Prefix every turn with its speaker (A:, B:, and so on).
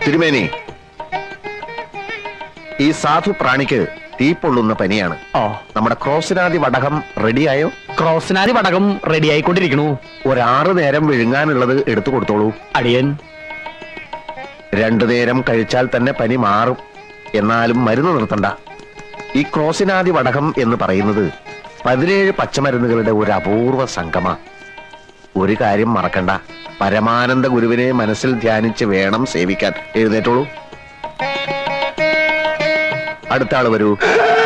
A: തിരുമേനി ഈ സാധു പ്രാണിക്ക് തീ പൊള്ളുന്ന പനിയാണ്
B: ഓ
A: നമ്മുടെ ക്രോസിനാദി വടകം റെഡിയായോ
B: ക്രോസിനാരി വടകം റെഡി ആയിക്കൊണ്ടിരിക്കണു
A: ഒരാറ് നേരം വിഴുങ്ങാനുള്ളത് എടുത്തു കൊടുത്തോളൂ
B: അടിയൻ
A: രണ്ടു നേരം കഴിച്ചാൽ തന്നെ പനി മാറും എന്നാലും മരുന്ന് നിർത്തണ്ട ഈ ക്രോസിനാദി വടകം എന്ന് പറയുന്നത് പതിനേഴ് പച്ചമരുന്നുകളുടെ ഒരു അപൂർവ സംഗമ ഒരു കാര്യം മറക്കണ്ട പരമാനന്ദ ഗുരുവിനെ മനസ്സിൽ ധ്യാനിച്ച് വേണം സേവിക്കാൻ എഴുന്നേറ്റോളൂ അടുത്ത ആള് വരൂ